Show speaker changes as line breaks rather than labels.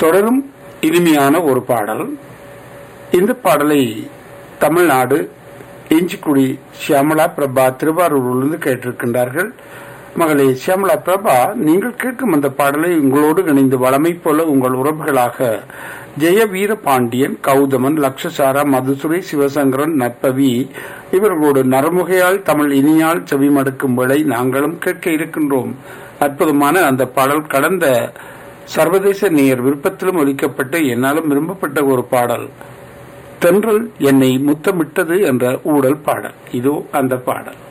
தொடரும் இனிமையான ஒரு பாடல் இந்த பாடலை தமிழ்நாடு இஞ்சிக்குடி சியாமலா பிரபா திருவாரூரிலிருந்து கேட்டிருக்கின்றார்கள் மகளே சியாமலா பிரபா நீங்கள் கேட்கும் அந்த பாடலை உங்களோடு இணைந்து வளமை போல உங்கள் உறவுகளாக ஜெய வீர பாண்டியன் கௌதமன் லக்ஷசாரா மதுசுரை சிவசங்கரன் நற்பவி இவர்களோடு நரமுகையால் தமிழ் இனியால் செவிமடுக்கும் வேளை நாங்களும் கேட்க இருக்கின்றோம் அற்புதமான அந்த பாடல் கடந்த சர்வதேச நேயர் விருப்பத்திலும் ஒலிக்கப்பட்டு என்னாலும் விரும்பப்பட்ட ஒரு பாடல் தென்றல் என்னை முத்தமிட்டது என்ற ஊடல் பாடல் இதோ அந்த பாடல்